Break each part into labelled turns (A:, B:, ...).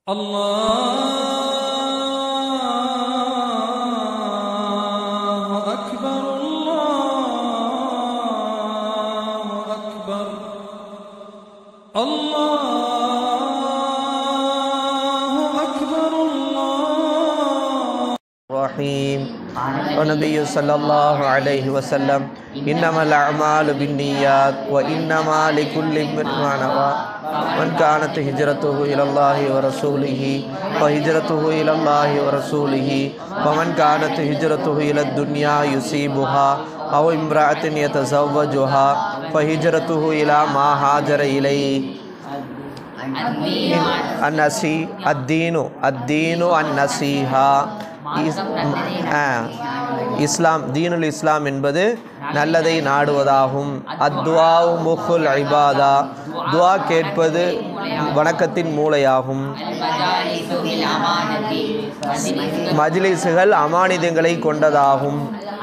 A: الله أكبر الله أكبر الله أكبر الله
B: الرحيم ونبي صلى الله عليه وسلم إنما الأعمال بالنيات وإنما لكل امرئ ما نوى من كانت هجرته إلى الله ورسوله فهجرته إلى الله ورسوله ومن كانت هجرته إلى الدنيا يصيبها أو امرأة يتزوجها فهجرته إلى ما هاجر إليه அந்நசி அத்தீனு அத்தீனு அந்நசீஹா is- ஆ, இஸ்லாம் தீனுல் இஸ்லாம் என்பது நல்லதை நாடுவதாகும் அத்வாவு முஹுல் ஐபாதா துவா கேட்பது வணக்கத்தின் மூளையாகும் மஜ்லிஸுகள் அமானிதங்களை கொண்டதாகும்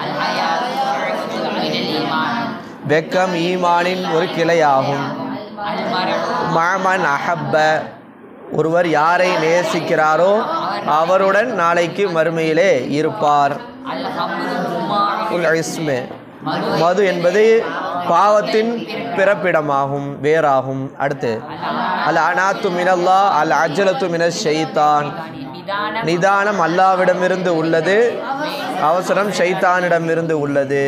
B: வெக்கம் ஈமானின் ஒரு கிளையாகும் மாமன் அஹப்ப ஒருவர் யாரை நேசிக்கிறாரோ அவருடன் நாளைக்கு மறுமையிலே இருப்பார் உல் இஸ்மு மது என்பது பாவத்தின் பிறப்பிடமாகும் வேறாகும் அடுத்து அல் அனாத்து மினல்லா அல் அஜலத்து மின ஷைத்தான் நிதானம் அல்லாவிடமிருந்து உள்ளது அவசரம் ஷைத்தானிடமிருந்து உள்ளது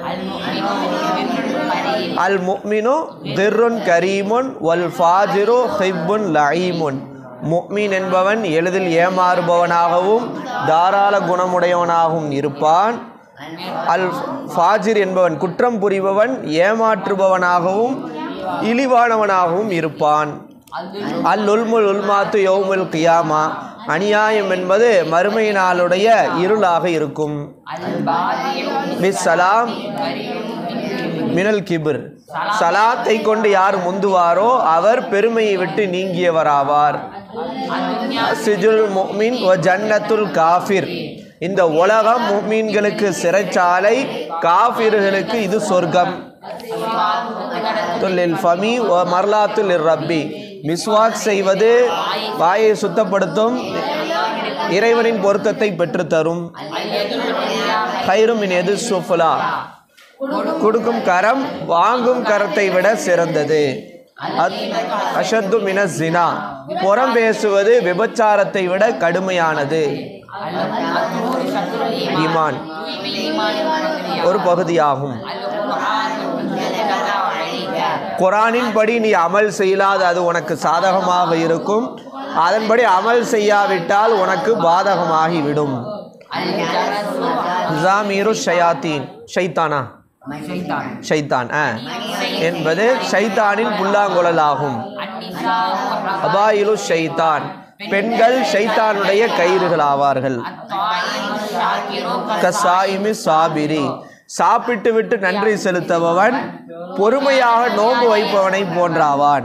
B: அல் முக்மினு திர்ருன் கரீமுன் வல் ஃபாஜிரு ஹிப்புன் லயீமுன் முக்மீன் என்பவன் எளிதில் ஏமாறுபவனாகவும் தாராள குணமுடையவனாகவும் இருப்பான் அல் ஃபாஜிர் என்பவன் குற்றம் புரிபவன் ஏமாற்றுபவனாகவும் இழிவானவனாகவும் இருப்பான் அல் உல்முல் உல்மாத்து யௌமுல் கியாமா அநியாயம் என்பது மறுமை நாளுடைய இருளாக இருக்கும் பிஸ் சலாம் மினல் கிபிர் சலாத்தை கொண்டு யார் முந்துவாரோ அவர் பெருமையை விட்டு நீங்கியவராவார் சிஜுல் முஃமின் வ ஜன்னத்துல் காஃபிர் இந்த உலகம் முஃமின்களுக்கு சிறைச்சாலை காஃபிர்களுக்கு இது சொர்க்கம் துல்லில் ஃபமி வ மர்லாத்துல் ரப்பி மிஸ்வாக் செய்வது வாயை சுத்தப்படுத்தும் இறைவனின் பொருத்தத்தை பெற்றுத்தரும் ஹைரும் எது சுஃபுலா கொடுக்கும் கரம் வாங்கும் கரத்தை விட சிறந்தது அத்- அஷத்து மின ஜினா புறம் பேசுவது விபச்சாரத்தை விட கடுமையானது ஈமான் ஒரு பகுதியாகும் குரானின் படி நீ அமல் செய்யலாது அது உனக்கு சாதகமாக இருக்கும் அதன்படி அமல் செய்யாவிட்டால் உனக்கு பாதகமாகிவிடும் ஜாமீரு ஷயாத்தீன் ஷைத்தானா ஷைத்தான் ஆ என்பது ஷைத்தானின் புல்லாங்குழல் ஆகும் அபாயிலு ஷைத்தான் பெண்கள் ஷைத்தானுடைய கயிறுகள் ஆவார்கள் கசாயிமி சாபிரி சாப்பிட்டு விட்டு நன்றி செலுத்துபவன் பொறுமையாக நோன்பு வைப்பவனை போன்றாவான்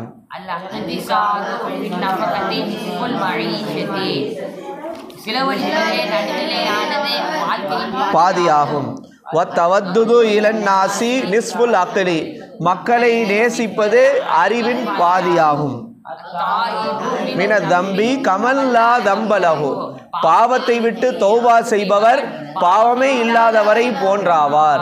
C: சில வழிகளிலே நடுநிலையானது வாழ்க்கையின்
B: பாதியாகும் ஒத்தவத்துது இளன் நாசி நிஸ்புல் அக்கலி மக்களை நேசிப்பது அறிவின் பாதியாகும் மின தம்பி கமல்லா தம்பலகு பாவத்தை விட்டு தௌபா செய்பவர் பாவமே இல்லாதவரை போன்றாவார்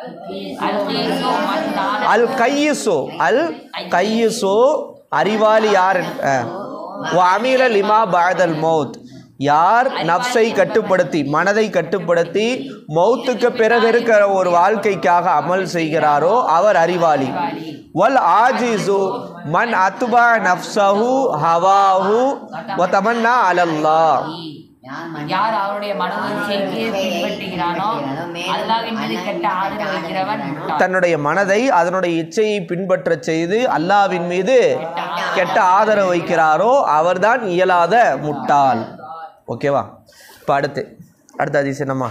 B: அல் கையுசோ அல் கையுசோ அறிவாளி யார் அமீர லிமா பாதல் மௌத் யார் நப்சை கட்டுப்படுத்தி மனதை கட்டுப்படுத்தி மௌத்துக்கு பிறகு இருக்கிற ஒரு வாழ்க்கைக்காக அமல் செய்கிறாரோ அவர் அறிவாளி வல் ஆஜிசு மன் அத்பா நப்சஹு ஹவாஹு வ தமன்னா அலல்லாஹ்
C: யார் அவருடைய மனோச்சைக்கு பின்பற்றுகிறானோ அல்லாஹ்வின் மீது கெட்ட ஆதரவு வைக்கிறவன் முட்டாள்.
B: தன்னுடைய மனதை அதனுடைய இச்சையை பின்பற்றச் செய்து அல்லாவின் மீது கெட்ட ஆதரவு வைக்கிறாரோ அவர்தான் இயலாத முட்டாள் ஓகேவா இப்போ அடுத்து அடுத்த அதிசயம் என்னம்மா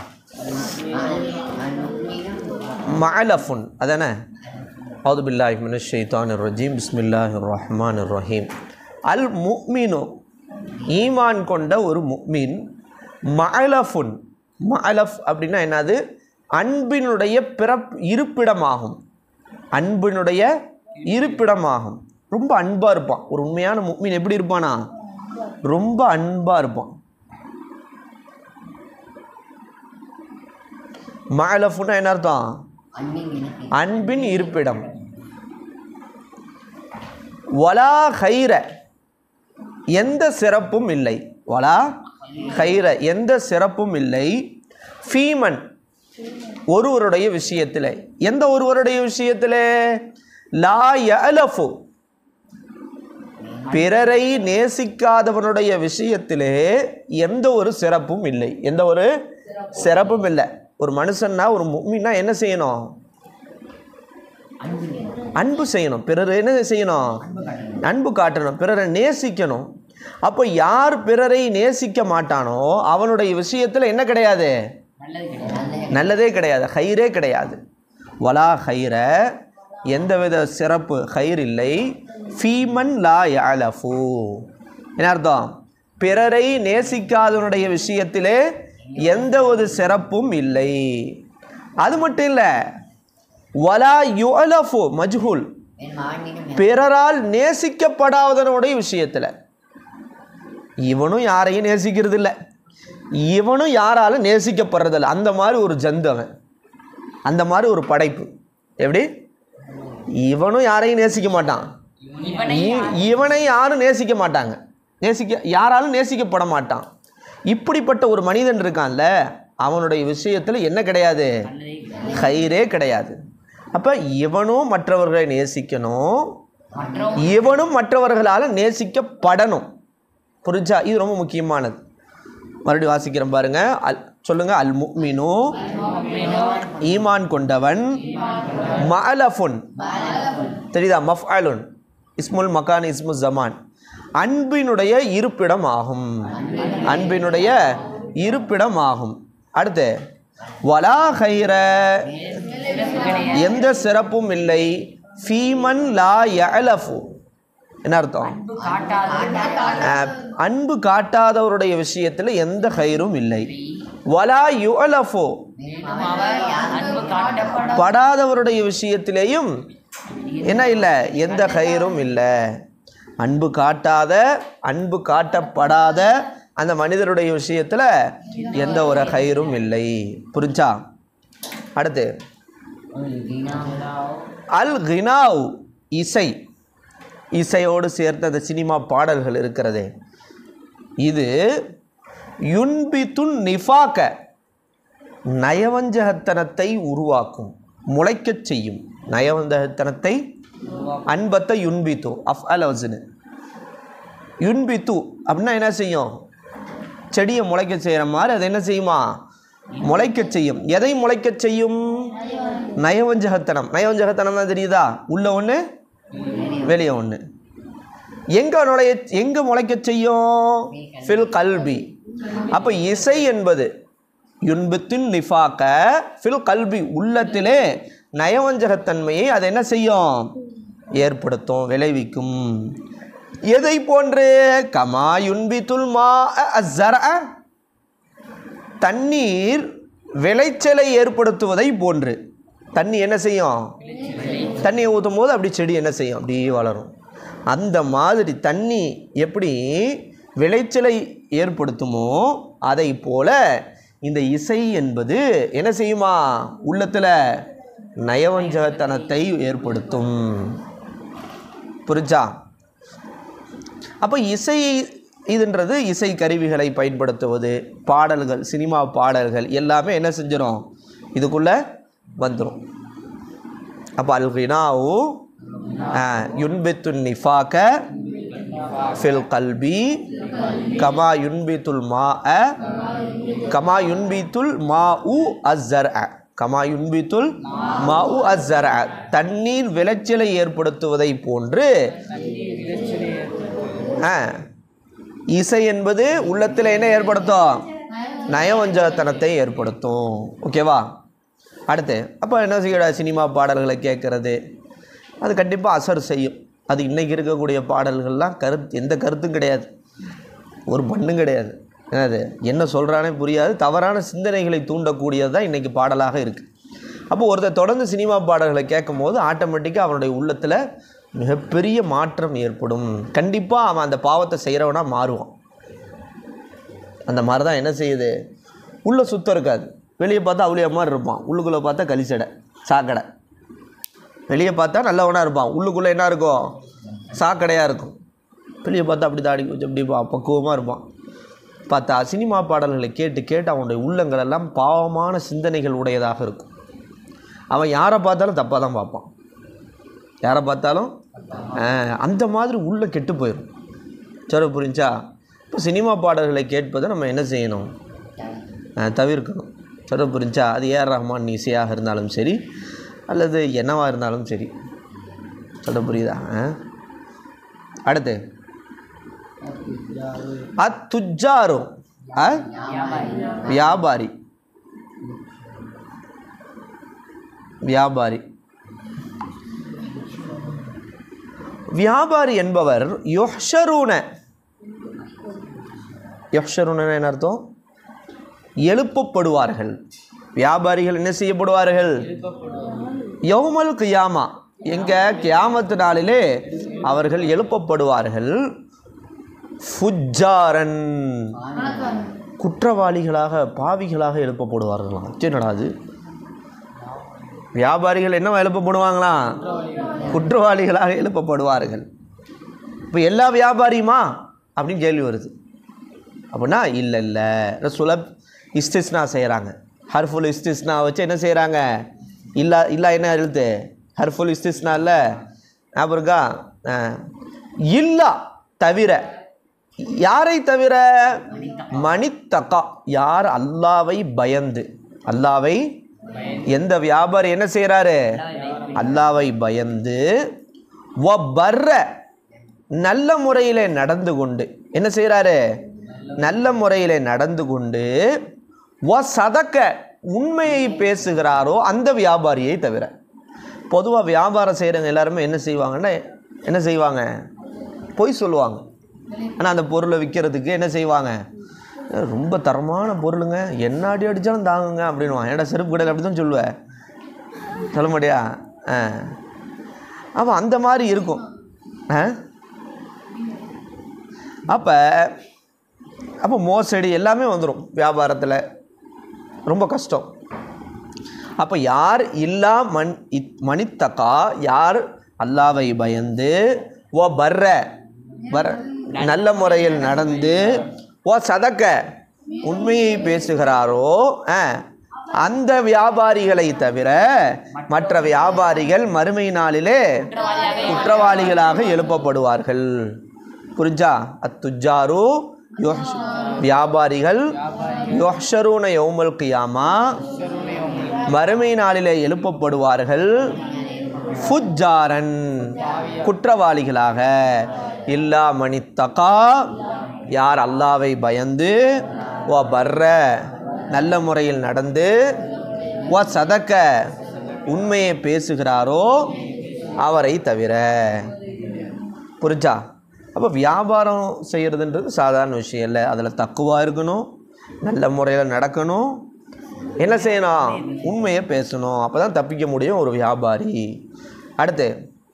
B: மலஃபுன் அதானே அவுது பில்லாஹி மினஷ் ஷைத்தானிர் ரஜீம் பிஸ்மில்லாஹிர் ரஹ்மானிர் ரஹீம் அல் முக்மினு ஈமான் கொண்ட ஒரு முக்மின் மலஃபுன் மலஃப் அப்படின்னா என்னது அன்பினுடைய பிறப் இருப்பிடமாகும் அன்பினுடைய இருப்பிடமாகும் ரொம்ப அன்பாக இருப்பான் ஒரு உண்மையான முக்மீன் எப்படி இருப்பானா ரொம்ப அன்பாக இருப்பான் மாலஃபுன்னா என்ன அர்த்தம் அன்பின் இருப்பிடம் வலா ஹைர எந்த சிறப்பும் இல்லை வலா ஹைர எந்த சிறப்பும் இல்லை ஃபீமன் ஒருவருடைய விஷயத்தில் எந்த ஒருவருடைய விஷயத்தில் லா யலஃபு பிறரை நேசிக்காதவனுடைய விஷயத்திலே எந்த ஒரு சிறப்பும் இல்லை எந்த ஒரு சிறப்பும் இல்லை ஒரு மனுஷன்னா ஒரு முக்மின்னா என்ன செய்யணும் அன்பு செய்யணும் பிறர் என்ன செய்யணும் அன்பு காட்டணும் பிறரை நேசிக்கணும் அப்போ யார் பிறரை நேசிக்க மாட்டானோ அவனுடைய விஷயத்தில் என்ன கிடையாது
C: நல்லது கிடையாது
B: நல்லதே கிடையாது ஹைரே கிடையாது வலா ஹைர எந்தவித சிறப்பு ஹைர் இல்லை ஃபீமன் லா யாலஃபு என்ன அர்த்தம் பிறரை நேசிக்காதவனுடைய விஷயத்திலே எந்த ஒரு சிறப்பும் இல்லை அது மட்டும் இல்லை வலா யுஅலஃபு மஜ்ஹூல் பிறரால் நேசிக்கப்படாதவனுடைய விஷயத்தில் இவனும் யாரையும் நேசிக்கிறது இல்லை இவனும் யாராலும் நேசிக்கப்படுறதில்ல அந்த மாதிரி ஒரு ஜந்து அவன் அந்த மாதிரி ஒரு படைப்பு எப்படி இவனும் யாரையும் நேசிக்க மாட்டான்
C: இவனை
B: இ- இவனை யாரும் நேசிக்க மாட்டாங்க நேசிக்க யாராலும் நேசிக்கப்பட மாட்டான் இப்படிப்பட்ட ஒரு மனிதன் இருக்கான்ல அவனுடைய விஷயத்தில் என்ன கிடையாது
C: நல்லதே கிடையாது
B: ஹைரே கிடையாது அப்போ இவனும் மற்றவர்களை நேசிக்கணும்
C: மற்றவங்க
B: இவனும் மற்றவர்களால் நேசிக்கப்படணும் புரிஞ்சா இது ரொம்ப முக்கியமானது மறுபடியும் வாசிக்கிறேன் பாருங்க அல் சொல்லுங்க அல் முக்மினு ஈமான் கொண்டவன் மஅலஃபுன் தெரியுதா மஃஅலுன் இஸ்முல் மகான் இஸ்மு ஜமான் அன்பினுடைய இருப்பிடம் ஆகும் அன்பினுடைய இருப்பிடம் ஆகும் அடுத்து வலா ஹைர
C: சிறப்பு கிடையாது
B: எந்த சிறப்பும் இல்லை ஃபீமன் லா யலஃபு என்ன அர்த்தம்
C: அன்பு காட்டாத
B: அஹ், அன்பு காட்டாதவருடைய விஷயத்தில் எந்த ஹைரும் இல்லை வலா யுஅலஃபு
C: மேலும் அவர் அன்பு காட்டப்பட
B: படாதவருடைய விஷயத்திலேயும் என்ன இல்லை எந்த ஹைரும் இல்லை அன்பு காட்டாத அன்பு காட்டப்படாத அந்த மனிதருடைய விஷயத்தில் எந்த ஒரு ஹைரும் இல்லை புரிஞ்சா அடுத்து அல் கினாவ் இசை இசையோடு சேர்த்த அந்த சினிமா பாடல்கள் இருக்கிறதே இது யுன்பித்துன் நிஃபாக்க நயவஞ்சகத்தனத்தை உருவாக்கும் முளைக்கச் செய்யும் நயவஞ்சகத்தனத்தை அன்பத்தை யுன்பித்து அஃப் அலவசுன்னு யுன்பித்து அப்படின்னா என்ன செய்யும் செடியை முளைக்க செய்கிற மாதிரி அது என்ன செய்யுமா முளைக்கச் செய்யும் எதை முளைக்கச் செய்யும் நயவஞ்சகத்தனம் நயவஞ்சகத்தனம் தான் தெரியுதா உள்ள ஒன்று வெளியே ஒன்று எங்கே நுழைய எங்கே முளைக்கச் செய்யும் ஃபில் கல்பி அப்போ இசை என்பது யுன்பத்தின் நிஃபாக்க ஃபில் கல்பி உள்ளத்திலே நயவஞ்சகத்தன்மையை அது என்ன செய்யும் ஏற்படுத்தும் விளைவிக்கும் எதை போன்று கமா யுன்பித்துல் மா அஸ்ஸர தண்ணீர் விளைச்சலை ஏற்படுத்துவதை போன்று தண்ணி என்ன செய்யும் தண்ணியை ஊற்றும் போது அப்படி செடி என்ன செய்யும் அப்படியே வளரும் அந்த மாதிரி தண்ணி எப்படி விளைச்சலை ஏற்படுத்துமோ அதை போல இந்த இசை என்பது என்ன செய்யுமா உள்ளத்தில் நயவஞ்சகத்தனத்தை ஏற்படுத்தும் புரிஞ்சா அப்போ இசை இதுன்றது இசை கருவிகளை பயன்படுத்துவது பாடல்கள் சினிமா பாடல்கள் எல்லாமே என்ன செஞ்சிடும் இதுக்குள்ளே வந்துடும் அப்போ அல்கினாவு யுன்பித்து நிஃபாக்க ஃபில் கல்பி கமா யுன்பித்துல் மா கமா யுன்பித்துல் மா உ அஸ்ஸர் கமா யுன்பித்துல் மா உ அஸ்ஸர் தண்ணீர் விளைச்சலை ஏற்படுத்துவதை போன்று ஆ இசை என்பது உள்ளத்தில் என்ன ஏற்படுத்தும் நயவஞ்சகத்தனத்தை ஏற்படுத்தும் ஓகேவா அடுத்து அப்போ என்ன செய்யடா சினிமா பாடல்களை கேட்குறது அது கண்டிப்பாக அசர் செய்யும் அது இன்றைக்கி இருக்கக்கூடிய பாடல்கள்லாம் கருத்து எந்த கருத்தும் கிடையாது ஒரு பண்ணும் கிடையாது என்னது என்ன சொல்கிறானே புரியாது தவறான சிந்தனைகளை தூண்டக்கூடியது தான் இன்றைக்கி பாடலாக இருக்குது அப்போ ஒருத்தர் தொடர்ந்து சினிமா பாடல்களை கேட்கும் போது ஆட்டோமேட்டிக்காக அவனுடைய உள்ளத்தில் மிகப்பெரிய மாற்றம் ஏற்படும் கண்டிப்பாக அவன் அந்த பாவத்தை செய்கிறவனாக மாறுவான் அந்த மாதிரி தான் என்ன செய்யுது உள்ளே சுத்தம் இருக்காது வெளியே பார்த்தா அவ்வளோ மாதிரி இருப்பான் உள்ளுக்குள்ளே பார்த்தா களிச்சடை சாக்கடை வெளியே பார்த்தா நல்லவனாக இருப்பான் உள்ளுக்குள்ளே என்ன இருக்கும் சாக்கடையாக இருக்கும் வெளியே பார்த்தா அப்படி தாடி வச்சு அப்படி பா- பக்குவமாக இருப்பான் பார்த்தா சினிமா பாடல்களை கேட்டு கேட்டு அவனுடைய உள்ளங்கள் எல்லாம் பாவமான சிந்தனைகள் உடையதாக இருக்கும் அவன் யாரை பார்த்தாலும் தப்பாக தான் பார்ப்பான் யாரை பார்த்தாலும் ஆஹ், அந்த மாதிரி உள்ளே கெட்டு போயிடும் சரி புரிஞ்சா இப்போ சினிமா பாடல்களை கேட்பதை நம்ம என்ன செய்யணும் ஆஹ், தவிர்க்கணும் சரி புரிஞ்சா அது ஏஆர் ரஹ்மான் இசையாக இருந்தாலும் சரி அல்லது என்னவாக இருந்தாலும் சரி சொல்ல புரியுதா ஆ? அடுத்து அத்துஜாரு அ வியாபாரி வியாபாரி வியாபாரி என்பவர் யொஹ்ஷரூன யொஹ்ஷரூன என்ன அர்த்தம் எழுப்பப்படுவார்கள் வியாபாரிகள் என்ன செய்யப்படுவார்கள் யௌமல் கியாமா எங்க கியாமத்து நாளிலே அவர்கள் எழுப்பப்படுவார்கள் ஃபுஜாரன் குற்றவாளிகளாக பாவிகளாக எழுப்பப்படுவார்களாம் என்னடா அது வியாபாரிகள் என்னவா எழுப்பப்படுவாங்களாம் குற்றவாளிகளாக எழுப்பப்படுவார்கள் இப்போ எல்லா வியாபாரியுமா அப்படின்னு கேள்வி வருது அப்படின்னா இல்லை இல்லை ரசூலப் இஸ்திஸ்னா செய்கிறாங்க ஹர்ஃபுல் இஸ்திஸ்னா வச்சு என்ன செய்கிறாங்க இல்லா இல்லா என்ன எழுத்து ஹர்ஃபுல் இஸ்திஸ்னா இல்லை ஞாபகம் இருக்கா அஹ், இல்லா தவிர யாரை தவிர மணித்தக்கா யார் அல்லாவை பயந்து அல்லாவை எந்த வியாபாரி என்ன செய்கிறாரு அல்லாவை பயந்து வ பர்ர நல்ல முறையில் நடந்து கொண்டு என்ன செய்கிறாரு நல்ல முறையில் நடந்து கொண்டு வ சதக்க உண்மையை பேசுகிறாரோ அந்த வியாபாரியை தவிர பொதுவாக வியாபாரம் செய்கிறவங்க எல்லாருமே என்ன செய்வாங்கன்னா என்ன செய்வாங்க பொய் சொல்லுவாங்க ஆனால் அந்த பொருளை விற்கிறதுக்கு என்ன செய்வாங்க "அஹ், ரொம்ப தரமான பொருளுங்க என்ன அடி அடித்தாலும் தாங்குங்க அப்படின்வான் ஏன்டா செருப்பு கடையில் அப்படி தான் சொல்லுவேன் சொல்ல முடியா ஆ அப்போ அந்த மாதிரி இருக்கும் ஆ அப்போ அப்போ மோசடி எல்லாமே வந்துடும் வியாபாரத்தில் ரொம்ப கஷ்டம் அப்போ யார் இல்லா மண் இத் மணித்தக்கா யார் அல்லாவை பயந்து ஓ பர்ற வர நல்ல முறையில் நடந்து ஓ சதக்க உண்மையை பேசுகிறாரோ ஆ, அந்த வியாபாரிகளை தவிர மற்ற வியாபாரிகள் மறுமை நாளிலே குற்றவாளிகளாக எழுப்பப்படுவார்கள் புரிஞ்சா அத்துஜாரு யோஹ் வியாபாரிகள் யோஹ்ஷரூன யௌமல் கியாமா மறுமை நாளிலே எழுப்பப்படுவார்கள் ஃபுஜாரன் குற்றவாளிகளாக இல்லா மணித்தகா யார் அல்லாவை பயந்து ஓ பர்ற நல்ல முறையில் நடந்து ஓ சதக்க உண்மையை பேசுகிறாரோ அவரை தவிர புரிஞ்சா அப்போ வியாபாரம் செய்கிறதுன்றது சாதாரண விஷயம் இல்லை அதில் தக்குவாக இருக்கணும் நல்ல முறையில் நடக்கணும் என்ன செய்யணும் உண்மையை பேசணும் அப்போ தான் தப்பிக்க முடியும் ஒரு வியாபாரி அடுத்து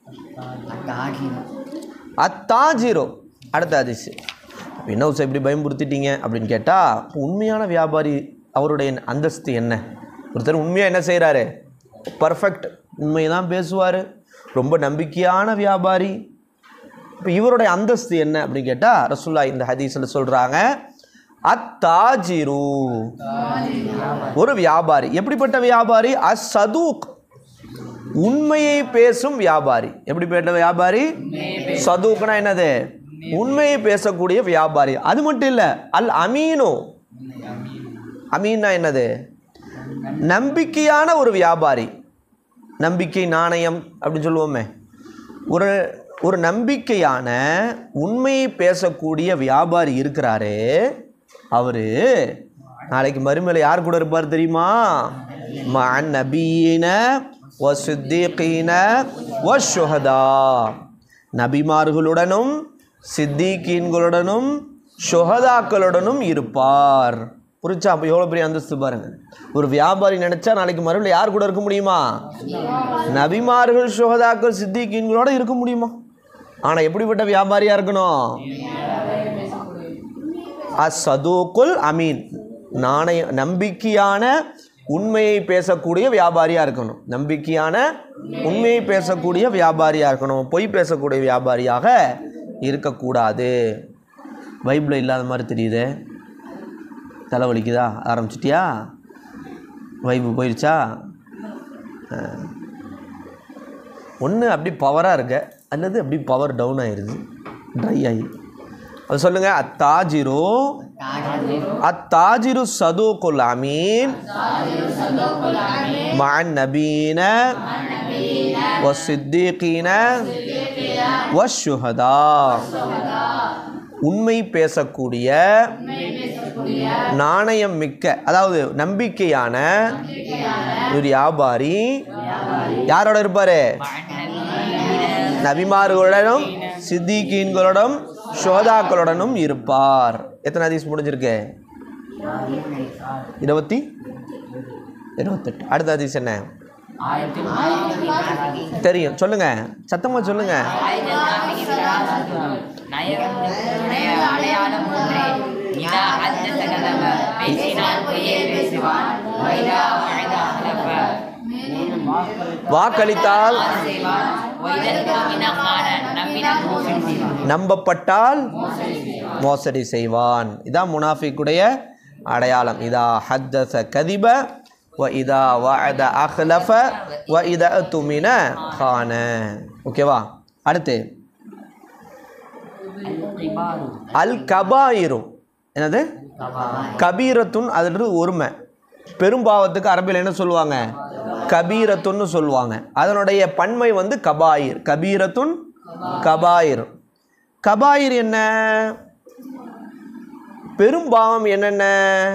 B: அத்தாஜிரோ அடுத்த அதிசு என்ன சார் இப்படி பயன்படுத்திட்டீங்க அப்படின்னு கேட்டால் உண்மையான வியாபாரி அவருடைய அந்தஸ்து என்ன ஒருத்தர் உண்மையாக என்ன செய்கிறாரு பர்ஃபெக்ட் உண்மையை தான் பேசுவார் ரொம்ப நம்பிக்கையான வியாபாரி இப்போ இவருடைய அந்தஸ்து என்ன அப்படின்னு கேட்டால் ரசுல்லா இந்த ஹதீஸில் சொல்கிறாங்க அத்தாஜிரு ஒரு வியாபாரி எப்படிப்பட்ட வியாபாரி அசதூக் உண்மையை பேசும் வியாபாரி எப்படிப்பட்ட வியாபாரி சதூக்னா என்னது உண்மையை பேசக்கூடிய வியாபாரி அது மட்டும் இல்லை அல் அமீனு அமீன்னா என்னது நம்பிக்கையான ஒரு வியாபாரி நம்பிக்கை நாணயம் அப்படின்னு சொல்லுவோமே ஒரு ஒரு நம்பிக்கையான உண்மையை பேசக்கூடிய வியாபாரி இருக்கிறாரே அவர் நாளைக்கு மறுமையில் யார் கூட இருப்பார் தெரியுமா மன் நபீன வ சித்திகீன வ சுஹதா நபிமார்களுடனும் சித்திகீன்களுடனும் சுஹதாக்களுடனும் இருப்பார் புரிச்சா அப்போ எவ்வளோ பெரிய அந்தஸ்து பாருங்க ஒரு வியாபாரி நினச்சா நாளைக்கு மறுபடியும் யார் கூட இருக்க முடியுமா நபிமார்கள் சுகதாக்கள் சித்திகீன்களோட இருக்க முடியுமா ஆனால் எப்படிப்பட்ட வியாபாரியாக இருக்கணும் அசதூக்குல் அமீன் நாணய நம்பிக்கையான உண்மையை பேசக்கூடிய வியாபாரியாக இருக்கணும் நம்பிக்கையான உண்மையை பேசக்கூடிய வியாபாரியாக இருக்கணும் பொய் பேசக்கூடிய வியாபாரியாக இருக்கக்கூடாது பைபிளில் இல்லாத மாதிரி தெரியுது தலைவலிக்குதா ஆரம்பிச்சிட்டியா வைப்பு போயிடுச்சா ஒன்று அப்படி பவராக இருக்க அல்லது அப்படி பவர் டவுன் ஆயிடுது ட்ரை ஆகி அது சொல்லுங்க அத்தாஜிரு அத்தாஜிரு சதூக்குல் அமீன் மஅன் நபீன வசித்தீகீன வஷுஹதா உண்மை பேசக்கூடிய நாணயம் மிக்க அதாவது நம்பிக்கையான ஒரு வியாபாரி யாரோட இருப்பாரு நபிமார்களுடனும் சித்திகீன்களுடன் ஷோதாக்களுடனும் இருப்பார் எத்தனை ஹதீஸ் முடிஞ்சிருக்கு இருபத்தி இருபத்தெட்டு அடுத்த ஹதீஸ் என்ன
C: ஆயிரத்தி
B: தெரியும் சொல்லுங்க சத்தமா சொல்லுங்க
C: நயவஞ்சகனுடைய அடையாளம் ஒன்றே இதா அஜ்ஜத கதப பேசினால் பொய்யே பேசுவான் வைதா வயதா அலப
B: வாக்களித்தால்
C: செய்வான் வைதல் இனமான நம்பினால் மோசடி செய்வான்
B: நம்பப்பட்டால் மோசடி செய்வான் இதான் முனாஃபிக்குடைய அடையாளம் இதா ஹத்தச கதிப வ இதா வஅத அஹ்லஃப வ இதா துமின கான ஓகேவா அடுத்து
C: கிபாரு
B: அல் கபாயிரு என்னது கபீரத்துன் அதில் ஒருமை பெரும்பாவத்துக்கு அரபியில் என்ன சொல்லுவாங்க கபீரத்துன்னு சொல்லுவாங்க அதனுடைய பன்மை வந்து கபாயிர் கபீரத்துன் கபாயிர் கபாயிர் என்ன பெரும்பாவம் என்னென்ன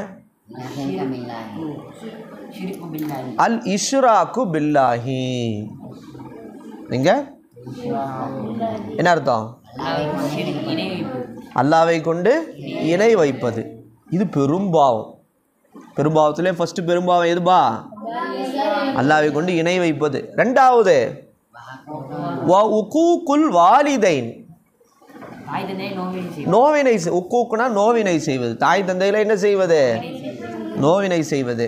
C: ஷிரிக்கு பில்லாஹி
B: அல் இஷ்ராக்கு பில்லாஹி நீங்க என்ன அர்த்தம்
C: அல்லாஹ்வை ஷிரிக் இணை வைப்பு
B: அல்லாவை கொண்டு இணை வைப்பது இது பெரும்பாவம் பெரும்பாவத்திலே ஃபர்ஸ்ட் பெரும்பாவம் எதுபா அல்லாவை கொண்டு இணை வைப்பது ரெண்டாவது வ உகூக்குல் வாலிதைன்
C: தாய் தந்தை நோவினை செய்வான்
B: நோவினை செய்- உக்கூக்குனா நோவினை செய்வது தாய் தந்தையில என்ன செய்வது நோவினை செய்வது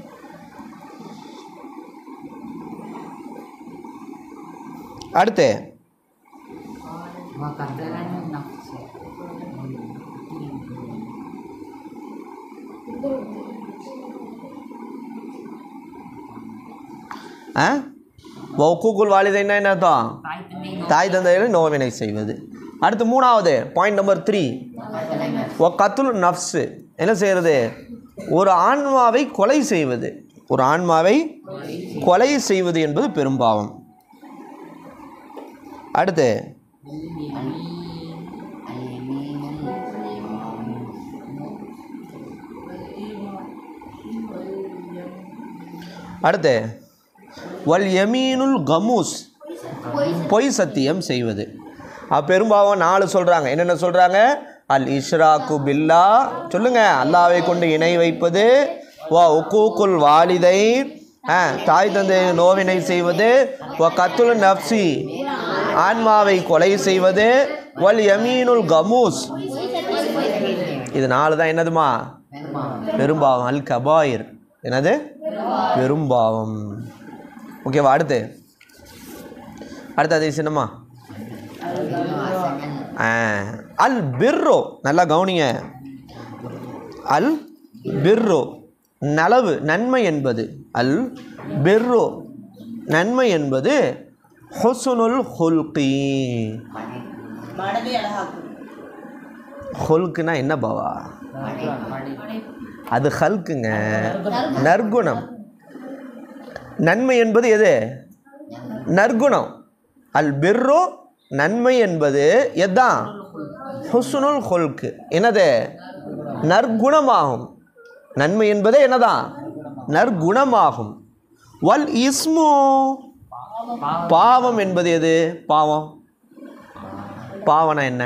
B: அடுத்து
C: وكثرا نفسه
B: ஆ உக்கூக்குல் வாலிதைன்னா என்ன அர்த்தம்
C: தாய் தந்தை
B: தாய் தந்தையில நோவினை செய்வது அடுத்து மூணாவது பாயிண்ட் நம்பர் த்ரீ ஒ கத்துல் நஃப்ஸு என்ன செய்கிறது ஒரு ஆன்மாவை கொலை செய்வது ஒரு ஆன்மாவை கொலை செய்வது என்பது பெரும்பாவம் அடுத்து அடுத்து வல் யமீனுல் கமூஸ் பொய் சத்தியம் செய்வது அப்ப பெரும்பாவம் நாலு சொல்கிறாங்க என்னென்ன சொல்கிறாங்க அல் இஷ்ராக்கு பில்லா சொல்லுங்க அல்லாவை கொண்டு இணை வைப்பது வா உக்கூக்குல் வாலிதை ஆ, தாய் தந்தை நோவினை செய்வது வ கத்துல் நப்சி ஆன்மாவை கொலை செய்வது வல் யமீனுல் கமூஸ் இது நாலு தான் என்னதுமா பெரும்பாவம் அல் கபாயிர் என்னது பெரும்பாவம் ஓகேவா அடுத்து அடுத்து அது சின்னம்மா ஆ, அல் பிர்ரோ நல்லா கவனிங்க அல் பிர்ரோ நலவு நன்மை என்பது அல் பிர்ரோ நன்மை என்பது ஹொசுனுல் ஹுல்கி ஹுல்குனா என்ன பாவா அது ஹல்குங்க நற்குணம் நன்மை என்பது எது நற்குணம் அல் பிர்ரோ நன்மை என்பது எதான் ஹுஸ்னுல் ஹொல்கு என்னது நற்குணமாகும் நன்மை என்பதே என்னதான் நற்குணமாகும் வல் இஸ்மு பாவம் என்பது எது பாவம் பாவனா என்ன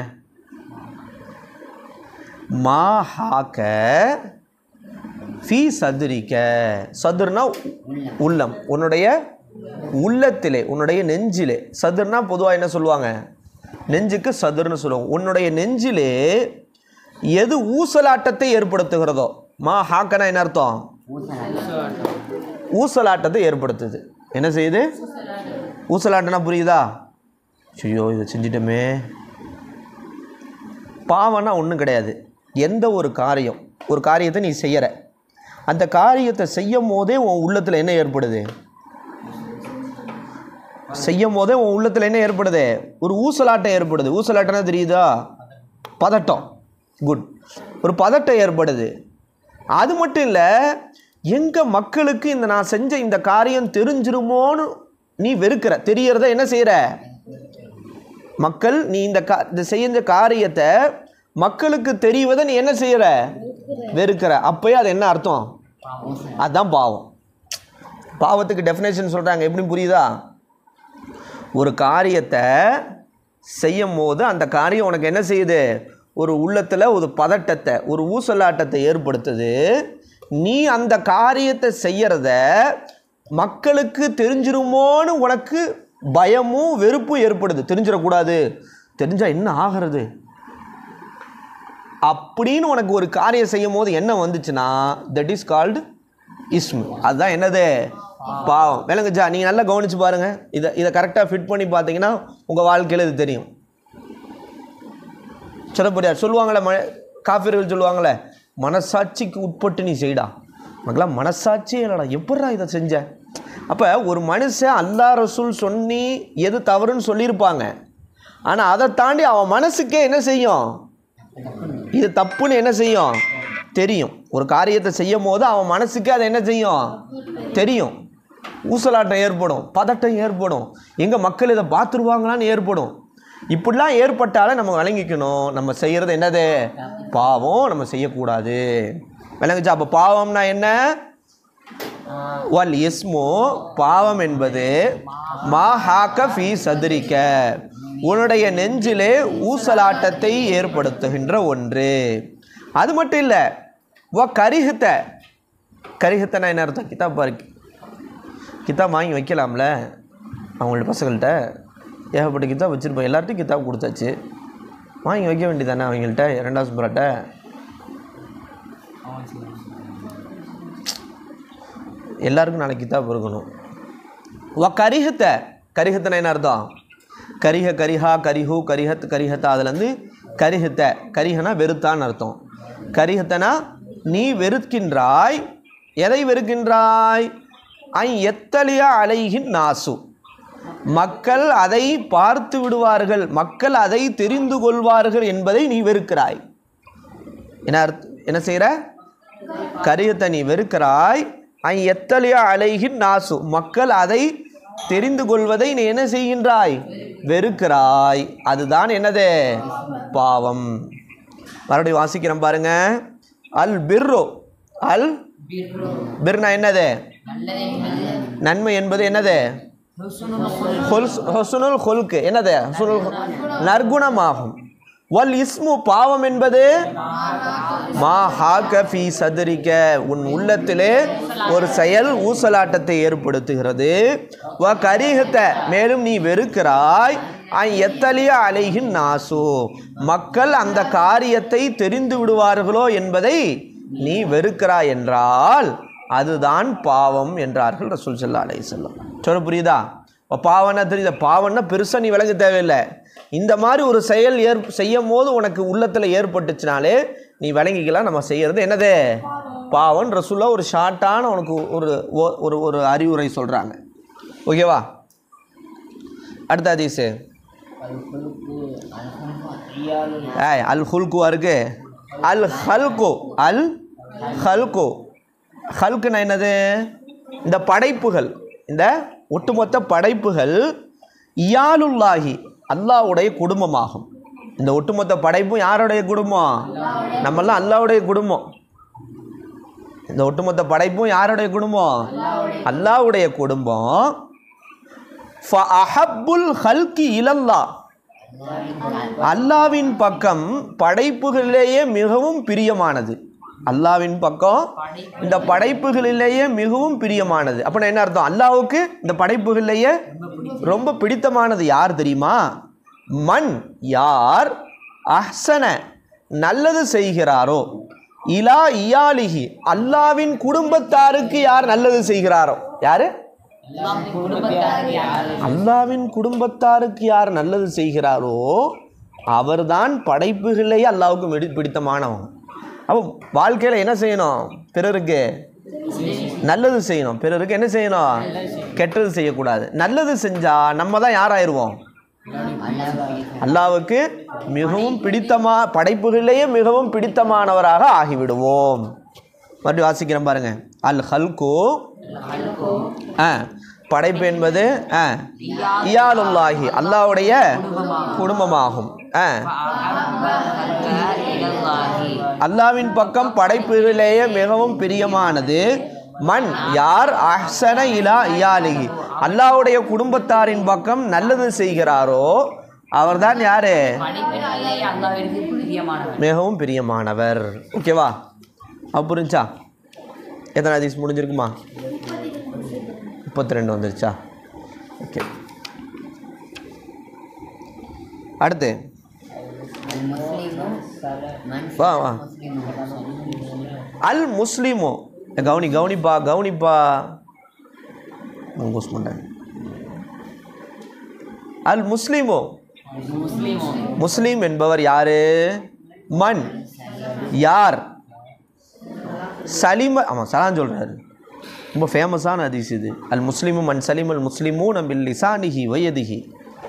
B: மா ஹாக்க ஃபீ சதுரிக்க சதுர்னா உள்ளம் உன்னுடைய உள்ளத்திலே உன்னுடைய நெஞ்சிலே சதுர்னா பொதுவாக என்ன சொல்லுவாங்க நெஞ்சுக்கு சதுர்னு சொல்லுவாங்க உன்னுடைய நெஞ்சிலே எது ஊசலாட்டத்தை ஏற்படுத்துகிறதோ மா ஹாக்கனா என்ன அர்த்தம் ஊசலாட்டத்தை ஏற்படுத்துது என்ன செய்யுது ஊசலாட்டம்னா புரியுதா ஐயோ இதை செஞ்சிட்டோமே பாவம்னா ஒன்றும் கிடையாது எந்த ஒரு காரியம் ஒரு காரியத்தை நீ செய்யற அந்த காரியத்தை செய்யும் போதே உன் உள்ளத்தில் என்ன ஏற்படுது செய்யும் போதே உன் உள்ளத்தில் என்ன ஏற்படுது ஒரு ஊசலாட்டம் ஏற்படுது ஊசலாட்டம்னா தெரியுதா பதட்டம் குட் ஒரு பதட்டம் ஏற்படுது அது மட்டும் இல்லை எங்கள் மக்களுக்கு இந்த நான் செஞ்ச இந்த காரியம் தெரிஞ்சிருமோன்னு நீ வெறுக்கிற தெரியறத என்ன செய்கிற மக்கள் நீ இந்த கா இந்த செஞ்ச காரியத்தை மக்களுக்கு தெரிவதை நீ என்ன செய்கிற வெறுக்கிற அப்பயே அது என்ன அர்த்தம் அதுதான் பாவம் பாவத்துக்கு டெஃபினேஷன் சொல்கிறாங்க எப்படி புரியுதா ஒரு காரியத்தை செய்யும் போது அந்த காரியம் உனக்கு என்ன செய்யுது ஒரு உள்ளத்தில் ஒரு பதட்டத்தை ஒரு ஊசலாட்டத்தை ஏற்படுத்துது நீ அந்த காரியத்தை செய்யறத மக்களுக்கு தெரிஞ்சிருமோன்னு உனக்கு பயமும் வெறுப்பும் ஏற்படுது தெரிஞ்சிடக்கூடாது தெரிஞ்சால் என்ன ஆகிறது அப்படின்னு உனக்கு ஒரு காரியம் செய்யும் போது என்ன வந்துச்சுன்னா தட் இஸ் கால்டு இஸ்மு அதுதான் என்னது பாவம் விளங்குச்சா நீங்கள் நல்லா கவனிச்சு பாருங்க இதை இதை கரெக்டாக ஃபிட் பண்ணி பார்த்தீங்கன்னா உங்கள் வாழ்க்கையில் இது தெரியும் சிலப்படியார் சொல்லுவாங்களே ம காஃபிர்கள் சொல்லுவாங்களே மனசாட்சிக்கு உட்பட்டு நீ செய்டா உனக்கெல்லாம் மனசாட்சியே இல்லைடா எப்பட்றா இதை செஞ்ச அப்போ ஒரு மனுஷன் அல்லா ரசூல் சொன்னி எது தவறுன்னு சொல்லியிருப்பாங்க ஆனால் அதை தாண்டி அவன் மனசுக்கே என்ன செய்யும் இது தப்புன்னு என்ன செய்யும் தெரியும் ஒரு காரியத்தை செய்யும் போது அவன் மனசுக்கு அது என்ன செய்யும் தெரியும் ஊசலாட்டம் ஏற்படும் பதட்டம் ஏற்படும் எங்கள் மக்கள் இதை பார்த்துருவாங்களான்னு ஏற்படும் இப்படிலாம் ஏற்பட்டாலே நம்ம விளங்கிக்கணும் நம்ம செய்கிறது என்னது பாவம் நம்ம செய்யக்கூடாது விளங்குச்சா அப்போ பாவம்னா என்ன வல் இஸ்மு பாவம் என்பது மா ஹாக்க ஃபீ சதுரிக்க உன்னுடைய நெஞ்சிலே ஊசலாட்டத்தை ஏற்படுத்துகின்ற ஒன்று அது மட்டும் இல்லை வ கரிஹத்த கரிஹத்தனா என்ன அர்த்தம் கிதாப் பாரு கிதாப் வாங்கி வைக்கலாம்ல அவங்கள்ட்ட பசங்கள்கிட்ட ஏகப்பட்ட கிதாப் வச்சுருப்போம் எல்லார்ட்டையும் கிதாப் கொடுத்தாச்சு வாங்கி வைக்க வேண்டியதானே அவங்கள்ட்ட ரெண்டாவது சுப்பராட்ட எல்லாருக்கும் நாளைக்கு கிதாப் இருக்கணும் வ கரிஹத்த கரிஹத்தனா என்ன அர்த்தம் கரிஹ கரிஹா கரிஹு கரிஹத் கரிஹத்தா அதுலேருந்து கரிஹத்த கரிஹனா வெறுத்தான்னு அர்த்தம் கரிஹத்தனா நீ வெறுக்கின்றாய் எதை வெறுக்கின்றாய் ஐ எத்தலியா அலைகின் நாசு மக்கள் அதை பார்த்து விடுவார்கள் மக்கள் அதை தெரிந்து கொள்வார்கள் என்பதை நீ வெறுக்கிறாய் என்ன அர்த்த என்ன செய்கிற கரியத்தை நீ வெறுக்கிறாய் ஐ எத்தலியா அலைகின் நாசு மக்கள் அதை தெரிந்து கொள்வதை நீ என்ன செய்கின்றாய் வெறுக்கிறாய் அதுதான் என்னது பாவம் மறுபடியும் வாசிக்கிறேன் பாருங்க அல் பிர்ரு அல் பிர்னா என்னது நன்மை என்பது என்னது ஹொல்ஸ்- ஹொசுனுல் ஹொல்கு என்னது ஹொசுனுல் ஹொ- நற்குணமாகும் வல் இஸ்மு பாவம் என்பது மா ஹாக்க ஃபீ சதுரிக்க உன் உள்ளத்திலே ஒரு செயல் ஊசலாட்டத்தை ஏற்படுத்துகிறது வ கரிஹத்த மேலும் நீ வெறுக்கிறாய் ஐ எத்தலிய அலைகின் நாசு மக்கள் அந்த காரியத்தை தெரிந்து விடுவார்களோ என்பதை நீ வெறுக்கிறாய் என்றால் அதுதான் பாவம் என்றார்கள் ரசூல் சல்லா அலை செல்லம் சொல்ல புரியுதா இப்போ பாவம்னா தெரியுதா பாவம்னா பெருசாக நீ விளங்க தேவையில்லை இந்த மாதிரி ஒரு செயல் ஏற் செய்யும் போது உனக்கு உள்ளத்தில் ஏற்பட்டுச்சுனாலே நீ விளங்கிக்கலாம் நம்ம செய்கிறது என்னது பாவம் ரசூல்லா ஒரு ஷார்ட்டான உனக்கு ஒரு ஓ- ஒரு ஒரு அறிவுரை சொல்கிறாங்க ஓகேவா அடுத்த ஹதீஸு ஏய் அல் ஹுல்கு இருக்கு அல் ஹல்கு அல் ஹல்கு ஹல்குனா என்னது இந்த படைப்புகள் இந்த ஒட்டுமொத்த படைப்புகள் இயாலுல்லாஹி அல்லாஹ்வுடைய குடும்பமாகும் இந்த ஒட்டுமொத்த படைப்பும் யாருடைய குடும்பம் நம்மெல்லாம் அல்லாஹ்வுடைய குடும்பம் இந்த ஒட்டுமொத்த படைப்பும் யாருடைய குடும்பம் அல்லாஹ்வுடைய குடும்பம் ஃபஅஹப்புல் ஹல்கி இலல்லா அல்லாவின் பக்கம் படைப்புகளிலேயே மிகவும் பிரியமானது அல்லாவின் பக்கம் இந்த படைப்புகளிலேயே மிகவும் பிரியமானது அப்போ என்ன அர்த்தம் அல்லாவுக்கு இந்த படைப்புகளிலேயே ரொம்ப பிடித்தமானது யார் தெரியுமா மண் யார் அஹ்சன நல்லது செய்கிறாரோ இலா இயாலிஹி அல்லாவின் குடும்பத்தாருக்கு யார் நல்லது செய்கிறாரோ யாரு
C: குடும்பத்தார் யாரு
B: அல்லாவின் குடும்பத்தாருக்கு யார் நல்லது செய்கிறாரோ அவர்தான் படைப்புகளிலேயே அல்லாவுக்கு மிடி பிடித்தமானவங்க அப்போ வாழ்க்கையில் என்ன செய்யணும் பிறருக்கு நல்லது செய்யணும் பிறருக்கு என்ன செய்யணும் கெட்டது செய்யக்கூடாது நல்லது செஞ்சால் நம்ம தான் யாராயிருவோம் அல்லாவுக்கு மிகவும் பிடித்தமா படைப்புகளிலேயே மிகவும் பிடித்தமானவராக ஆகிவிடுவோம் மறுபடியும் வாசிக்கிறேன் பாருங்க அல் ஹல்கு ஆ படைப்பு என்பது ஆ இயாலுல்லாஹி அல்லாவுடைய குடும்பமாகும் ஆ
C: இலல்லாஹி
B: அல்லாவின் பக்கம் படைப்புகளிலேயே மிகவும் பிரியமானது மண் யார் அஹ்சன இலா இயாலிகி அல்லாவுடைய குடும்பத்தாரின் பக்கம் நல்லது செய்கிறாரோ அவர்தான் யாரு
C: படைப்பினாலே அல்லாவிற்கு பிரியமானவர்
B: மிகவும் பிரியமானவர் ஓகேவா அப்ப புரிஞ்சா எத்தனை ஹதீஸ் முடிஞ்சிருக்குமா முப்பத்தி ரெண்டு வந்துருச்சா ஓகே அடுத்து வா வா அல் முஸ்லிமோ கவுனி கவுனிப்பா கவுனிப்பா மங்கூஸ் மாட்டாங்க அல் முஸ்லிமோ முஸ்லீம் என்பவர் யாரு மண் யார் சலிம ஆமாம் சலான் சொல்கிறாரு ரொம்ப ஃபேமஸான ஹதீஸ் இது அல் முஸ்லிமு மன் சலிம் அல் முஸ்லிமூ நம்பில் லிசானிஹி வயதிஹி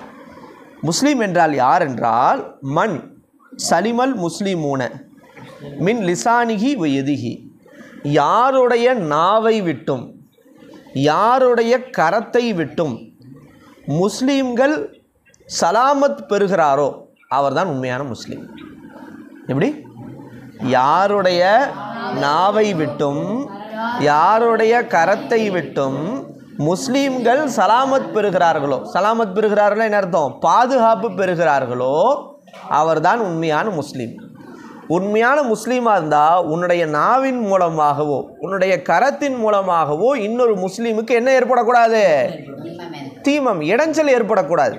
B: முஸ்லீம் என்றால் யார் என்றால் மண் சலிமல் முஸ்லிமூன மின் லிசானிஹி வயதிஹி யாருடைய நாவை விட்டும் யாருடைய கரத்தை விட்டும் முஸ்லீம்கள் சலாமத் பெறுகிறாரோ அவர்தான் உண்மையான முஸ்லீம் எப்படி யாருடைய நாவை விட்டும் யாருடைய கரத்தை விட்டும் முஸ்லீம்கள் சலாமத் பெறுகிறார்களோ சலாமத் பெறுகிறார்களோ என்ன அர்த்தம் பாதுகாப்பு பெறுகிறார்களோ அவர்தான் உண்மையான முஸ்லீம் உண்மையான முஸ்லீமாக இருந்தால் உன்னுடைய நாவின் மூலமாகவோ உன்னுடைய கரத்தின் மூலமாகவோ இன்னொரு முஸ்லீமுக்கு என்ன ஏற்படக்கூடாது தீமம் இடைஞ்சல் ஏற்படக்கூடாது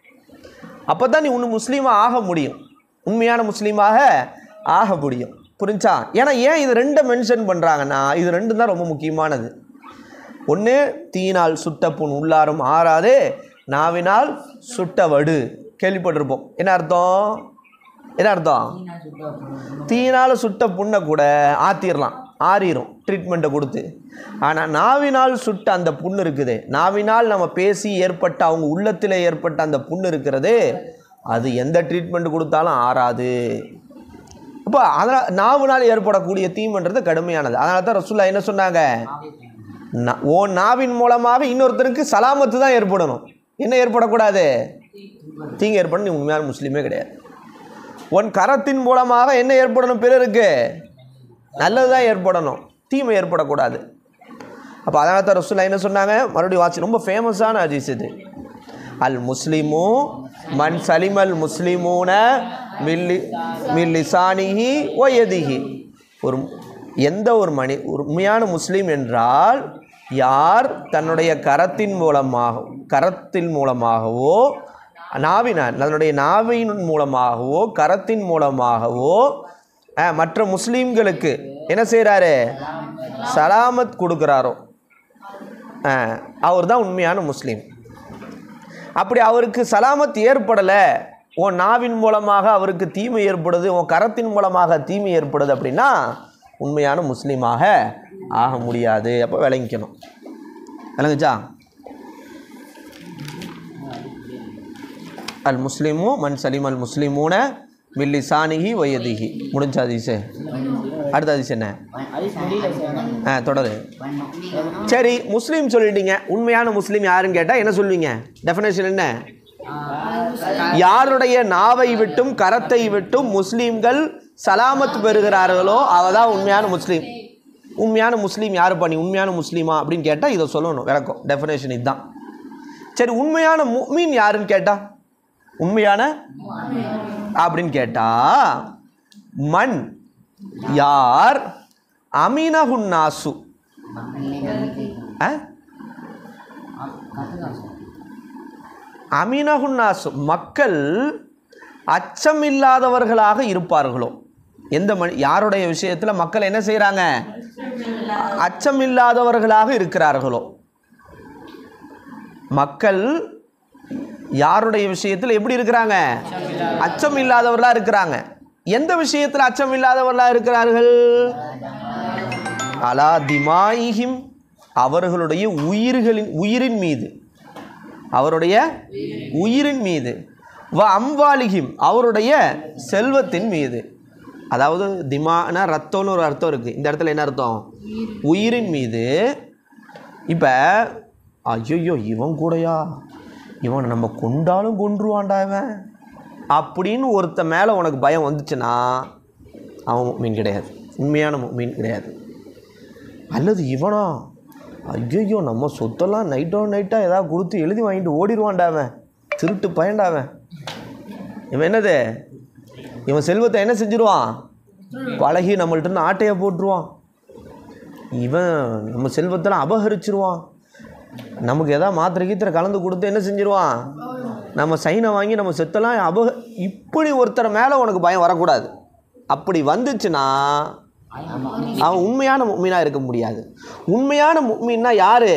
B: அப்போ தான் நீ ஒன்று முஸ்லீமாக ஆக முடியும் உண்மையான முஸ்லீமாக ஆக முடியும் புரிஞ்சா ஏன்னா ஏன் இது ரெண்டை மென்ஷன் பண்ணுறாங்கன்னா இது ரெண்டும் தான் ரொம்ப முக்கியமானது ஒன்று தீயினால் சுட்ட புண் உள்ளாரும் ஆறாதே நாவினால் சுட்ட வடு கேள்விப்பட்டிருப்போம் என்ன அர்த்தம் என்ன அர்த்தம் தீயினால் சுட்ட புண்ணை கூட ஆத்திரலாம் ஆறிரும் ட்ரீட்மெண்ட்டை கொடுத்து ஆனால் நாவினால் சுட்ட அந்த புண்ணு இருக்குது நாவினால் நம்ம பேசி ஏற்பட்ட அவங்க உள்ளத்தில் ஏற்பட்ட அந்த புண்ணு இருக்கிறது அது எந்த ட்ரீட்மெண்ட் கொடுத்தாலும் ஆறாது அப்போ அதனால் நாவினால் ஏற்படக்கூடிய தீமன்றது கடுமையானது அதனால தான் ரசூல்லா என்ன சொன்னாங்க நா- உன் நாவின் மூலமாக இன்னொருத்தருக்கு சலாமத்து தான் ஏற்படணும் என்ன ஏற்படக்கூடாது தீங்கு ஏற்படணும் நீ உண்மையான முஸ்லீமே கிடையாது உன் கரத்தின் மூலமாக என்ன ஏற்படணும் பிறருக்கு நல்லது தான் ஏற்படணும் தீமை ஏற்படக்கூடாது அப்போ அதனால தான் ரசூல்லா என்ன சொன்னாங்க மறுபடியும் வாட்சி ரொம்ப ஃபேமஸான ஹதீஸ் இது அல் முஸ்லிமு மன் சலிமல் முஸ்லிமூன மில்லி மில்லிசானிஹி ஒயதிஹி ஒரு எந்த ஒரு மணி உண்மையான முஸ்லீம் என்றால் யார் தன்னுடைய கரத்தின் மூலமாக கரத்தின் மூலமாகவோ நாவினான் தன்னுடைய நாவின் மூலமாகவோ கரத்தின் மூலமாகவோ அஹ், மற்ற முஸ்லீம்களுக்கு என்ன செய்கிறாரு சலாமத் கொடுக்குறாரோ அவர் தான் உண்மையான முஸ்லீம் அப்படி அவருக்கு சலாமத் ஏற்படலை உன் நாவின் மூலமாக அவருக்கு தீமை ஏற்படுது உன் கரத்தின் மூலமாக தீமை ஏற்படுது அப்படின்னா உண்மையான முஸ்லீமாக ஆக முடியாது அப்போ விளங்கிக்கணும் விளங்குச்சா அல் முஸ்லிமு மன் சலீம் அல் முஸ்லிமூன மில்லி சானிஹி வயதிஹி முடிஞ்ச அதிசே அடுத்த அதிசு என்ன ஆ தொடரு சரி முஸ்லீம் சொல்லிட்டீங்க உண்மையான முஸ்லீம் யாருன்னு கேட்டால் என்ன சொல்வீங்க டெஃபினேஷன் என்ன யாருடைய நாவை விட்டும் கரத்தை விட்டும் முஸ்லீம்கள் சலாமத் பெறுகிறார்களோ அவ தான் உண்மையான முஸ்லீம் உண்மையான முஸ்லீம் யார் பண்ணி உண்மையான முஸ்லீமா அப்படின்னு கேட்டால் இதை சொல்லணும் விளக்கம் டெஃபினேஷன் இதுதான் சரி உண்மையான முஃமின் யாருன்னு கேட்டா உண்மையான அப்படின்னு கேட்டா மண் யார் அமீனஹுன்னாசு ஆ அமீனஹுன்னாசு மக்கள் அச்சமில்லாதவர்களாக இருப்பார்களோ எந்த மனி யாருடைய விஷயத்தில் மக்கள் என்ன செய்கிறாங்க அச்சமில்லாதவர்களாக இருக்கிறார்களோ மக்கள் யாருடைய விஷயத்தில் எப்படி இருக்கிறாங்க அச்சம் இல்லாதவர்களாக இருக்கிறாங்க எந்த விஷயத்தில் அச்சம் இல்லாதவர்களாக இருக்கிறார்கள் அலா திமாயிஹிம் அவர்களுடைய உயிர்களின் உயிரின் மீது அவருடைய உயிரின் மீது வ அம்வாலிஹிம் அவருடைய செல்வத்தின் மீது அதாவது திமானா ரத்தம்னு ஒரு அர்த்தம் இருக்குது இந்த இடத்துல என்ன அர்த்தம் உயிரின் மீது இப்போ ஐயோ இவன் கூடயா இவன் நம்ம கொண்டாலும் கொன்றுவான்டா இவன் அப்படின்னு ஒருத்த மேலே உனக்கு பயம் வந்துச்சுன்னா அவன் மீன் கிடையாது உண்மையான மீன் கிடையாது அல்லது இவனா ஐயோ நம்ம சொத்தெல்லாம் நைட்டோ நைட்டாக ஏதாவது கொடுத்து எழுதி வாங்கிட்டு ஓடிடுவான்டா அவன் திருட்டு பயன்டா அவன் இவன் என்னது இவன் செல்வத்தை என்ன செஞ்சிருவான் பழகி நம்மள்ட்ட இருந்து ஆட்டையை போட்டுருவான் இவன் நம்ம செல்வத்தெல்லாம் அபகரிச்சிருவான் நமக்கு எதாவது மாத்திரை கீத்திரை கலந்து கொடுத்து என்ன செஞ்சிருவான் நம்ம சைனை வாங்கி நம்ம செத்தெல்லாம் அபக இப்படி ஒருத்தர் மேலே உனக்கு பயம் வரக்கூடாது அப்படி வந்துச்சுன்னா அவன் உண்மையான முக்மீனாக இருக்க முடியாது உண்மையான முக்மீன்னா யாரு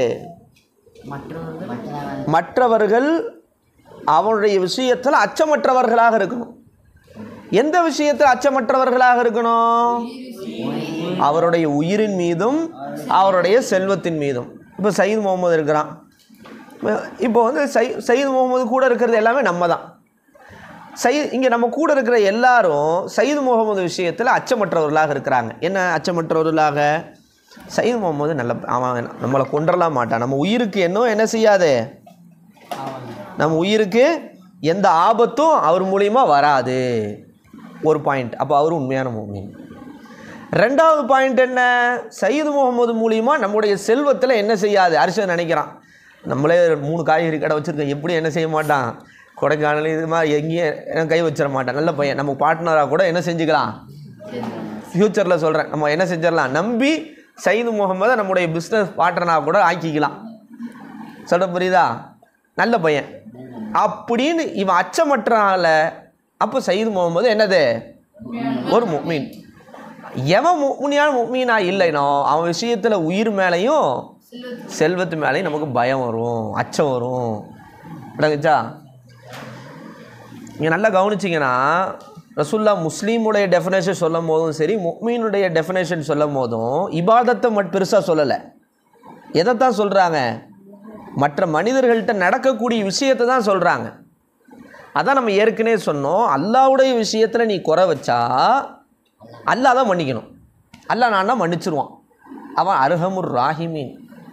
B: மற்றவர்கள் அவனுடைய விஷயத்தில் அச்சமற்றவர்களாக இருக்கணும் எந்த விஷயத்தில் அச்சமற்றவர்களாக இருக்கணும் அவருடைய உயிரின் மீதும் அவருடைய செல்வத்தின் மீதும் இப்போ சயீத் முகமது இருக்கிறான் இப்போ வந்து சை சயீத் முகமது கூட இருக்கிறது எல்லாமே நம்ம தான் சயீத் இங்கே நம்ம கூட இருக்கிற எல்லாரும் சயீத் முகமது விஷயத்தில் அச்சமற்றவர்களாக இருக்கிறாங்க என்ன அச்சமற்றவர்களாக சயீத் முகமது நல்ல அவன் நம்மளை கொன்றலாம் மாட்டான் நம்ம உயிருக்கு என்ன என்ன செய்யாது நம்ம உயிருக்கு எந்த ஆபத்தும் அவர் மூலியமா வராது ஒரு பாயிண்ட் அப்போ அவர் உண்மையான மூமின் ரெண்டாவது பாயிண்ட் என்ன சயீது முகமது மூலியமா நம்முடைய செல்வத்தில் என்ன செய்யாது அரிசன் நினைக்கிறான் நம்மளே மூணு காய்கறி கடை வச்சுருக்கோம் எப்படி என்ன செய்ய மாட்டான் கொடைக்கானல் இது மாதிரி எங்கேயும் கை வச்சிட மாட்டான் நல்ல பையன் நம்ம பார்ட்னராக கூட என்ன செஞ்சுக்கலாம் ஃப்யூச்சரில் சொல்கிறேன் நம்ம என்ன செஞ்சிடலாம் நம்பி சயீது முகமதை நம்முடைய பிஸ்னஸ் பார்ட்னராக கூட ஆக்கிக்கலாம் சொல்ல புரியுதா நல்ல பையன் அப்படின்னு இவன் அச்சமற்றால அப்போ சயீது முகமது என்னது ஒரு முக்மீன் எவன் முக்மினியான முக்மீனா இல்லைனோ அவன் விஷயத்தில் உயிர் மேலேயும் செல்வத்து மேலேயும் நமக்கு பயம் வரும் அச்சம் வரும் விளங்குச்சா நீங்கள் நல்லா கவனிச்சிங்கன்னா ரசுல்லா முஸ்லீமுடைய டெஃபினேஷன் சொல்லும் போதும் சரி முக்மீனுடைய டெஃபினேஷன் சொல்லும் போதும் இபாதத்தை மட்டும் பெருசாக சொல்லலை எதைத்தான் சொல்கிறாங்க மற்ற மனிதர்கள்ட்ட நடக்கக்கூடிய விஷயத்தை தான் சொல்கிறாங்க அதான் நம்ம ஏற்கனவே சொன்னோம் அல்லாவுடைய விஷயத்தில் நீ குறை வச்சா அல்லாஹ் தான் மன்னிக்கணும் அல்லாஹ் நான் தான் மன்னிச்சிருவான் அவன் அருகமுர் ராஹிமீன்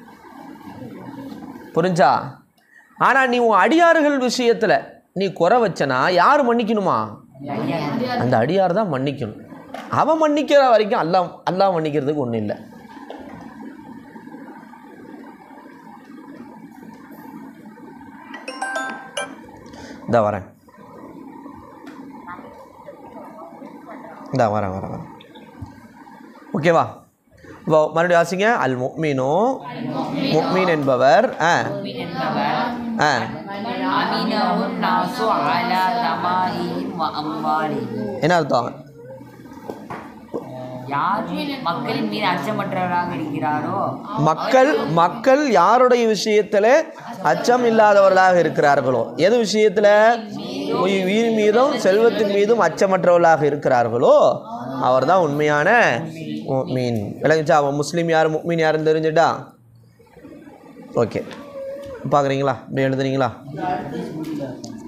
B: புரிஞ்சா ஆனால் நீ உன் அடியார்கள் விஷயத்தில் நீ குறை வச்சனா யார் மன்னிக்கணுமா அந்த அடியார் தான் மன்னிக்கணும் அவன் மன்னிக்கிற வரைக்கும் அல்லாஹ் அல்லாஹ் மன்னிக்கிறதுக்கு ஒன்றும் இல்லை இந்த வரேன் இந்த வரேன் வரேன் வரேன் ஓகேவா இப்போ மறுபடியும் வாசிங்க அல் முக்மீனோ முக்மீன் என்பவர் ஆ ஆ
C: அமினவுன் நாசு அலா தமாலிஹிம் வ அம்வாலிஹிம்
B: என்ன அர்த்தம்
C: யார் மக்களின் மீது அச்சமற்றவராக இருக்கிறாரோ
B: மக்கள் மக்கள் யாருடைய விஷயத்தில் அச்சம் இல்லாதவர்களாக இருக்கிறார்களோ எது விஷயத்தில் உயிர் உயிர் மீதும் செல்வத்தின் மீதும் அச்சமற்றவர்களாக இருக்கிறார்களோ அவர் தான் உண்மையான மீன் விளங்குச்சா அவன் முஸ்லீம் யார் மீன் யாருன்னு தெரிஞ்சுட்டா ஓகே பார்க்குறீங்களா இப்படி எழுதுறீங்களா